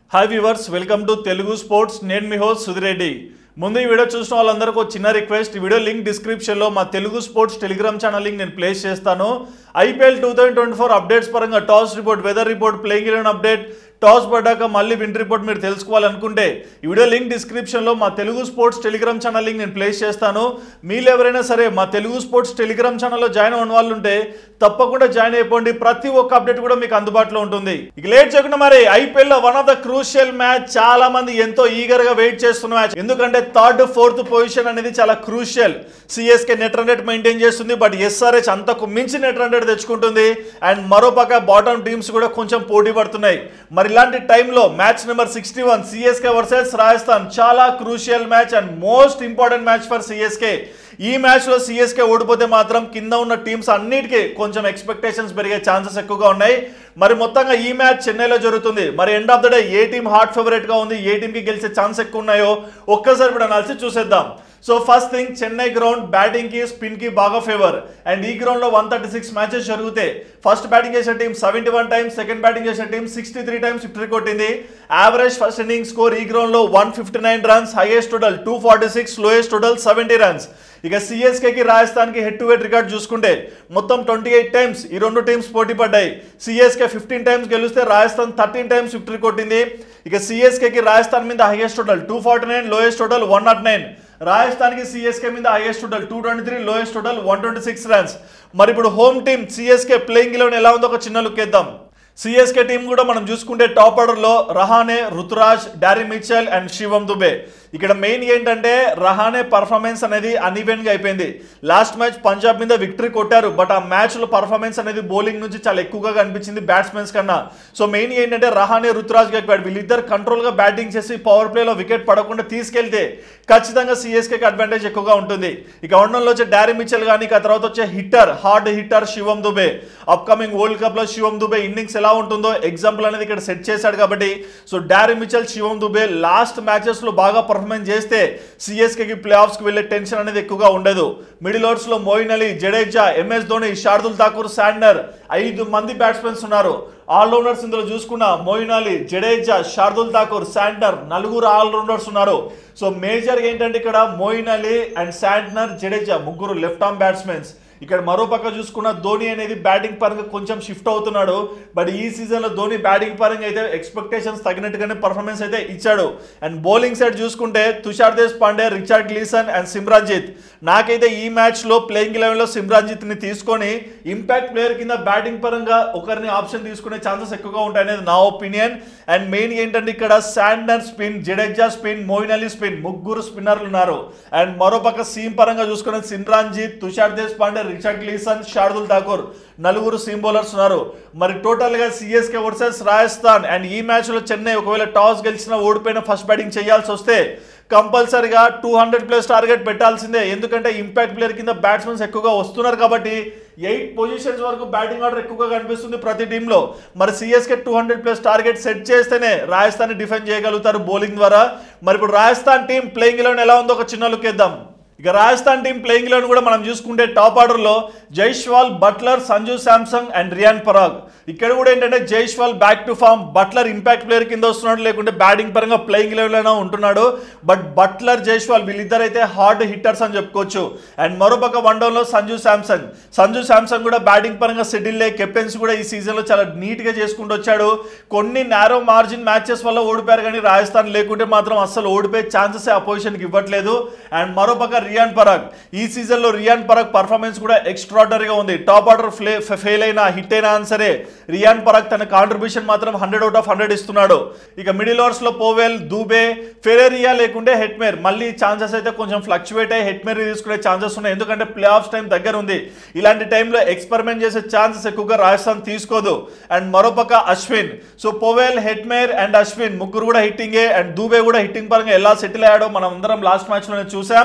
hi viewers welcome to Telugu sports నేను మీ host Sudhi Reddy ముందు ఈ వీడియో చూసిన వాళ్ళందరికీ ఒక చిన్న రిక్వెస్ట్ ఈ వీడియో లింక్ డిస్క్రిప్షన్లో మా Telugu sports telegram channel link నేను ప్లేస్ చేస్తాను IPL two thousand twenty four updates పరంగా toss report weather report playing eleven update toss పడ్డాక మళ్ళీ విన్ రిపోర్ట్ మీరు తెలుసుకోవాలనుకుంటే ఈ వీడియో లింక్ డిస్క్రిప్షన్లో మా Telugu sports telegram channel link నేను ప్లేస్ చేస్తాను మీరు ఎవరైనా సరే మా తెలుగు స్పోర్ట్స్ టెలిగ్రామ్ ఛానల్లో జాయిన్ అవ్వని వాళ్ళు ఉంటే తప్పకుండా జాయిన్ అయిపోండి ప్రతి ఒక్క అప్డేట్ కూడా మీకు అందుబాటులో ఉంటుంది ఇక లేట్ చేయకుండా మరి ఐపీఎల్ లో one of the crucial match చాలా మంది ఎంతో ఈగర్ గా వెయిట్ చేస్తున్న మ్యాచ్ ఎందుకంటే థర్డ్ ఫోర్త్ పొజిషన్ అనేది చాలా crucial CSK net run rate maintain చేస్తుంది బట్ ఎస్ఆర్హెచ్ అంతకు మించి నెట్ రన్ రేట్ తెచ్చుకుంటుంది అండ్ మరోపక్క బాటమ్ టీమ్స్ కూడా కొంచెం పోటీ పడుతున్నాయి మరి ఇలాంటి టైంలో match number sixty one CSK versus Rajasthan చాలా crucial match and most important match for CSK ఈ మ్యాచ్లో సిఎస్కే ఓడిపోతే మాత్రం కింద ఉన్న టీమ్స్ అన్నిటికీ కొంచెం ఎక్స్పెక్టేషన్స్ పెరిగే ఛాన్సెస్ ఎక్కువగా ఉన్నాయి మరి మొత్తంగా ఈ మ్యాచ్ చెన్నైలో జరుగుతుంది మరి ఎండ్ ఆఫ్ ద డే ఏ టీం హాట్ ఫేవరెట్గా ఉంది ఏ టీంకి గెలిచే ఛాన్స్ ఎక్కువ ఉన్నాయో ఒక్కసారి కూడా అనాల్సి చూసేద్దాం so first thing Chennai ground batting కి స్పిన్ కి బాగా ఫేవర్ అండ్ ఈ గ్రౌండ్ లో వన్ థర్టీ సిక్స్ మ్యాచెస్ జరుగుతాయి ఫస్ట్ బ్యాటింగ్ చేసిన team seventy one times second batting చేసిన team sixty three times victory కొట్టింది యావరేజ్ ఫస్ట్ ఇన్నింగ్ స్కోర్ ఈ గ్రౌండ్ లో one fifty nine runs highest total two forty six lowest total seventy runs ఇక సిఎస్కేకి రాజస్థాన్కి head to head record చూసుకుంటే మొత్తం twenty eight times ఈ రెండు టీమ్స్ పోటీ పడ్డాయి సిఎస్కే ఫిఫ్టీన్ టైమ్స్ గెలిస్తే రాజస్థాన్ థర్టీన్ టైమ్స్ విక్టరీ కొట్టింది ఇక సిఎస్కేకి రాజస్థాన్ మీద highest total two forty nine lowest total one nought nine రాజస్థాన్కి సిఎస్కే మీద highest total two twenty three lowest total one twenty six runs మరి ఇప్పుడు home team CSK playing eleven ఎలా ఉందో ఒక చిన్న లుక్ ఇద్దాం సిఎస్కే టీం కూడా మనం చూసుకుంటే టాప్ ఆర్డర్లో Rahane Ruturaj Daryl Mitchell and Shivam Dube ఇక్కడ మెయిన్ ఏంటంటే రహానే పర్ఫార్మెన్స్ అనేది అన్ఈవెన్ గా అయిపోయింది లాస్ట్ మ్యాచ్ పంజాబ్ మీద విక్టరీ కొట్టారు బట్ ఆ మ్యాచ్ లో పర్ఫార్మెన్స్ అనేది బౌలింగ్ నుంచి చాలా ఎక్కువగా కనిపించింది బ్యాట్స్మెన్స్ కన్నా సో మెయిన్ ఏంటంటే రహానే రుతురాజ్ గైక్వాడ్ వీళ్ళిద్దరు కంట్రోల్ గా బ్యాటింగ్ చేసి పవర్ ప్లేలో వికెట్ పడకుండా తీసుకెళ్తే ఖచ్చితంగా సిఎస్కేకి అడ్వాంటేజ్ ఎక్కువగా ఉంటుంది ఇక ఉండడంలో వచ్చే డారీ మిచెల్ కానీ ఇక తర్వాత వచ్చే hitter hard hitter Shivam Dube upcoming world cup లో శివం దుబే ఇన్నింగ్స్ ఎలా ఉంటుందో ఎగ్జాంపుల్ అనేది ఇక్కడ సెట్ చేశాడు కాబట్టి so Daryl Mitchell Shivam Dube last matches లో బాగా పర్ఫార్మెన్స్ చేస్తే సిఎస్కేకి ప్లే ఆఫ్స్కి వెళ్ళే టెన్షన్ అనేది ఎక్కువగా ఉండదు మిడిల్ ఓవర్స్లో మోయిన్ అలీ జడేజా ఎంఎస్ ధోని షార్దుల్ ఠాకూర్ శాండర్ ఐదు మంది బ్యాట్స్మెన్స్ ఉన్నారు ఆల్రౌండర్స్ ఇందులో చూసుకున్న మోయిన్ అలీ జడేజా షార్దుల్ ఠాకూర్ శాండర్ నలుగురు ఆల్రౌండర్స్ ఉన్నారు సో మేజర్ ఏంటంటే ఇక్కడ మోయిన్ అలీ అండ్ శాంట్నర్ జడేజా ముగ్గురు లెఫ్ట్ ఆర్మ్ బ్యాట్స్మెన్స్ ఇక్కడ మరో పక్క చూసుకున్న ధోని అనేది బ్యాటింగ్ పరంగా కొంచెం షిఫ్ట్ అవుతున్నాడు బట్ ఈ సీజన్లో ధోని బ్యాటింగ్ పరంగా అయితే ఎక్స్పెక్టేషన్స్ తగినట్టుగానే పర్ఫార్మెన్స్ అయితే ఇచ్చాడు అండ్ బౌలింగ్ సైడ్ చూసుకుంటే Tushar Deshpande Richard Gleeson and Simarjeet నాకైతే ఈ మ్యాచ్లో ప్లేయింగ్ లెవెన్లో సిమ్రాన్జిత్ని తీసుకొని ఇంపాక్ట్ ప్లేయర్ కింద బ్యాటింగ్ పరంగా ఒకరిని ఆప్షన్ తీసుకునే ఛాన్సెస్ ఎక్కువగా ఉంటాయనేది నా ఒపీనియన్ అండ్ మెయిన్ ఏంటంటే ఇక్కడ Santner spin Jadeja spin Moeen Ali spin ముగ్గురు స్పిన్నర్లు ఉన్నారు అండ్ మరోపక్క సీమ్ పరంగా చూసుకునే Simarjeet Tushar Deshpande Richard Gleeson Shardul Thakur నలుగురు సీమ్ బౌలర్స్ ఉన్నారు మరి టోటల్ గా సిఎస్కే వర్సెస్ రాజస్థాన్ అండ్ ఈ మ్యాచ్ లో చెన్నై ఒకవేళ టాస్ గెలిచిన ఓడిపోయిన ఫస్ట్ బ్యాటింగ్ చేయాల్సి వస్తే కంపల్సరిగా టూ హండ్రెడ్ ప్లస్ టార్గెట్ పెట్టాల్సిందే ఎందుకంటే ఇంపాక్ట్ ప్లేయర్ కింద బ్యాట్స్మెన్స్ ఎక్కువగా వస్తున్నారు కాబట్టి ఎయిట్ పొజిషన్స్ వరకు బ్యాటింగ్ ఆర్డర్ ఎక్కువగా కనిపిస్తుంది ప్రతి టీంలో మరి CSK two hundred plus target set చేస్తేనే రాజస్థాన్ డిఫెండ్ చేయగలుగుతారు బౌలింగ్ ద్వారా మరి ఇప్పుడు రాజస్థాన్ టీం ప్లేయింగ్ ఎలెవెన్ ఎలా ఉందో ఒక చిన్న లుక్ ఇద్దాం ఇక రాజస్థాన్ టీం ప్లేయింగ్ ఎలెవెన్ కూడా మనం చూసుకుంటే టాప్ ఆర్డర్లో జైష్వాల్ బట్లర్ సంజు శాంసంగ్ అండ్ రియాన్ పరాగ్ ఇక్కడ కూడా ఏంటంటే Jaiswal back to form Buttler impact player కింద వస్తున్నాడు లేకుంటే బ్యాటింగ్ పరంగా ప్లేయింగ్ లెవెల్లోనే ఉంటున్నాడు బట్ బట్లర్ జైష్వాల్ వీళ్ళిద్దరు అయితే హార్డ్ హిట్టర్స్ అని చెప్పుకోవచ్చు అండ్ మరోపక్క వన్ డౌన్లో సంజు శాంసంగ్ సంజు శాంసంగ్ కూడా బ్యాటింగ్ పరంగా సెటిల్ కెప్టెన్స్ కూడా ఈ సీజన్లో చాలా నీట్గా చేసుకుంటూ వచ్చాడు కొన్ని నేరో మార్జిన్ మ్యాచెస్ వల్ల ఓడిపోయారు కానీ రాజస్థాన్ లేకుంటే మాత్రం అస్సలు ఓడిపోయే ఛాన్సెస్ ఆ పొజిషన్కి ఇవ్వట్లేదు అండ్ మరోపక్క రియాన్ పరాగ్ ఈ సీజన్లో రియాన్ పరాగ్ పర్ఫార్మెన్స్ కూడా ఎక్స్ట్రాడనరీగా ఉంది టాప్ ఆర్డర్ ఫ్లే ఫెయిల్ అయినా హిట్ అయినా సరే రియాన్ పరాగ్ తన కాంట్రిబ్యూషన్ మాత్రం హండ్రెడ్ అవుట్ ఆఫ్ హండ్రెడ్ ఇస్తున్నాడు ఇక మిడిల్ ఓవర్స్ లో పోవెల్ దూబే ఫెరేరియా లేకుంటే హెట్మేర్ మళ్ళీ ఛాన్సెస్ అయితే కొంచెం ఫ్లక్చువేట్ అయ్యి హెట్మేర్ తీసుకునే ఛాన్సెస్ ఉన్నాయి ఎందుకంటే ప్లే ఆఫ్స్ టైం దగ్గర ఉంది ఇలాంటి టైంలో ఎక్స్పెరిమెంట్ చేసే ఛాన్సెస్ ఎక్కువగా రాజస్థాన్ తీసుకోదు అండ్ మరోపక్క Ashwin so Powell Hetmyer and Ashwin ముగ్గురు కూడా హిట్టింగే అండ్ దూబే కూడా హిట్టింగ్ పరంగా ఎలా సెటిల్ అయ్యాడో మనం అందరం లాస్ట్ మ్యాచ్లోనే చూసాం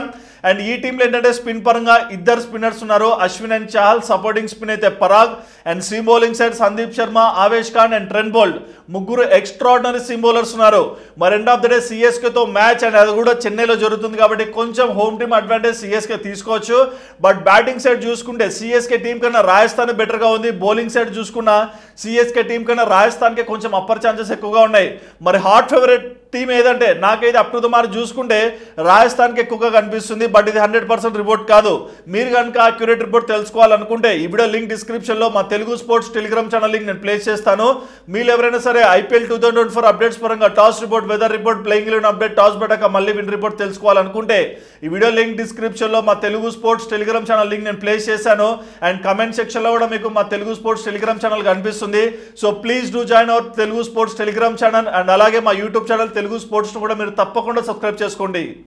అండ్ ఈ టీంలో ఏంటంటే స్పిన్ పరంగా ఇద్దరు స్పిన్నర్స్ ఉన్నారు Ashwin and Chahal supporting spin అయితే Parag and seam bowling side Sandeep Sharma Avesh Khan and Trent Boult ముగ్గురు ఎక్స్ట్రాడినరీ సీమ్ బౌలర్స్ ఉన్నారు మరి ఎండ్ ఆఫ్ ద డే సిఎస్కేతో మ్యాచ్ అండ్ అది కూడా చెన్నైలో జరుగుతుంది కాబట్టి కొంచెం హోమ్ టీమ్ అడ్వాంటేజ్ సిఎస్కే తీసుకోవచ్చు బట్ బ్యాటింగ్ సైడ్ చూసుకుంటే సిఎస్కే టీం కన్నా రాజస్థాన్ బెటర్గా ఉంది బౌలింగ్ సైడ్ చూసుకున్న సిఎస్కే టీం కన్నా రాజస్థాన్కి కొంచెం అప్పర్ ఛాన్సెస్ ఎక్కువగా ఉన్నాయి మరి హాట్ ఫేవరెట్ టీం ఏదంటే నాకైతే అప్ టు ద మార్క్ చూసుకుంటే రాజస్థాన్కి ఎక్కువగా కనిపిస్తుంది బట్ ఇది హండ్రెడ్ పర్సెంట్ రిపోర్ట్ కాదు మీరు కనుక అక్యురేట్ రిపోర్ట్ తెలుసుకోవాలనుకుంటే ఈ వీడియో లింక్ డిస్క్రిప్షన్లో మా Telugu sports telegram channel link నేను ప్లేస్ చేస్తాను మీరు ఎవరైనా సరే IPL two thousand twenty four updates పరంగా toss report weather report playing eleven update toss పెట్టాక మళ్ళీ విన్ రిపోర్ట్ తెలుసుకోవాలనుకుంటే ఈ వీడియో లింక్ డిస్క్రిప్షన్లో మా Telugu sports telegram channel link నేను ప్లేస్ చేశాను అండ్ కమెంట్ సెక్షన్లో కూడా మీకు మా తెలుగు స్పోర్ట్స్ టెలిగ్రామ్ ఛానల్ కనిపిస్తుంది so please do join our Telugu sports telegram channel and అలాగే మా యూట్యూబ్ ఛానల్ తెలుగు స్పోర్ట్స్ కూడా మీరు తప్పకుండా సబ్స్క్రైబ్ చేసుకోండి